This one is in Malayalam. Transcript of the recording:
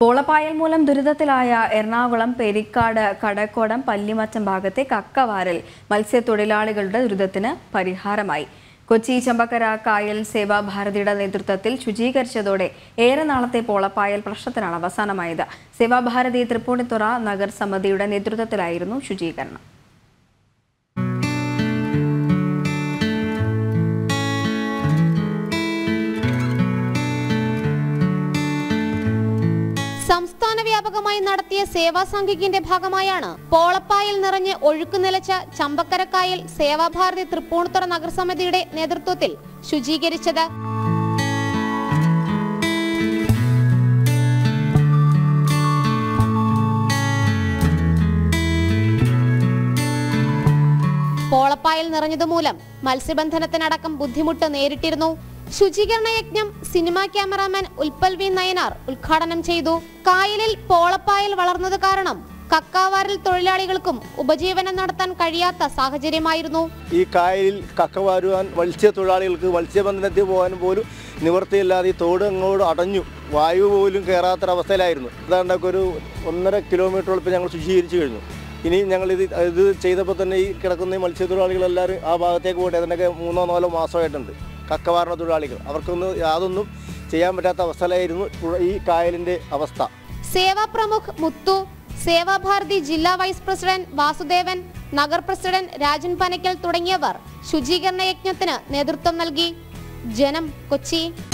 പോളപ്പായൽ മൂലം ദുരിതത്തിലായ എറണാകുളം പെരിക്കാട് കടക്കോടം പല്ലിമറ്റം ഭാഗത്തെ കക്കവാരൽ മത്സ്യത്തൊഴിലാളികളുടെ ദുരിതത്തിന് പരിഹാരമായി കൊച്ചി ചമ്പക്കര കായൽ സേവാഭാരതിയുടെ നേതൃത്വത്തിൽ ശുചീകരിച്ചതോടെ ഏറെ നാളത്തെ പോളപ്പായൽ പ്രശ്നത്തിനാണ് അവസാനമായത് സേവാഭാരതി തൃപ്പൂണിത്തുറ നഗർ സമിതിയുടെ നേതൃത്വത്തിലായിരുന്നു ശുചീകരണം സംസ്ഥാന വ്യാപകമായി നടത്തിയ സേവാ സംഘിക്കിന്റെ ഭാഗമായാണ് പോളപ്പായൽ നിറഞ്ഞ് ഒഴുക്ക് നിലച്ച ചമ്പക്കരക്കായൽ സേവാഭാരതി തൃപ്പൂണിത്തുറ നഗരസമിതിയുടെ നേതൃത്വത്തിൽ ശുചീകരിച്ചത് പോളപ്പായൽ നിറഞ്ഞതുമൂലം മത്സ്യബന്ധനത്തിനടക്കം ബുദ്ധിമുട്ട് നേരിട്ടിരുന്നു ശുചീകരണ യജ്ഞം cinema cameraman Utpal V Nayanar ഉദ്ഘാടനം ചെയ്തു കായലിൽ പോളപ്പായൽ വളർന്നത് കാരണം കക്കാവാരിൽ തൊഴിലാളികൾക്കും ഉപജീവനം നടത്താൻ കഴിയാത്ത സാഹചര്യമായിരുന്നു ഈ കായലിൽ കക്ക വാരുവാൻ മത്സ്യത്തൊഴിലാളികൾക്ക് മത്സ്യബന്ധനത്തിൽ പോകാൻ പോലും നിവൃത്തിയില്ലാതെ ഈ തോട് അങ്ങോട്ട് അടഞ്ഞു വായു പോലും കയറാത്തൊരവസ്ഥയിലായിരുന്നു അതാണ്ടൊക്കെ ഒരു ഒന്നര കിലോമീറ്ററോളം ഇപ്പോൾ ഞങ്ങൾ ശുചീകരിച്ചു കഴിഞ്ഞു ഇനി ഞങ്ങൾ ഇത് ഇത് ചെയ്തപ്പോൾ തന്നെ ഈ കിടക്കുന്ന ഈ മത്സ്യത്തൊഴിലാളികളെല്ലാവരും ആ ഭാഗത്തേക്ക് പോയിട്ട് അതിനൊക്കെ മൂന്നോ നാലോ മാസമായിട്ടുണ്ട് കക്കവാരണ തൊഴിലാളികൾ അവർക്കൊന്നും യാതൊന്നും ചെയ്യാൻ പറ്റാത്ത അവസ്ഥയിലായിരുന്നു പുഴ- ഈ കായലിൻ്റെ അവസ്ഥ സേവാ പ്രമുഖ് മുത്തു സേവാഭാരതി ജില്ലാ vice president Vasudevan Nagar president Rajan Panakkal തുടങ്ങിയവർ ശുചീകരണ യജ്ഞത്തിന് നേതൃത്വം നൽകി ജനം കൊച്ചി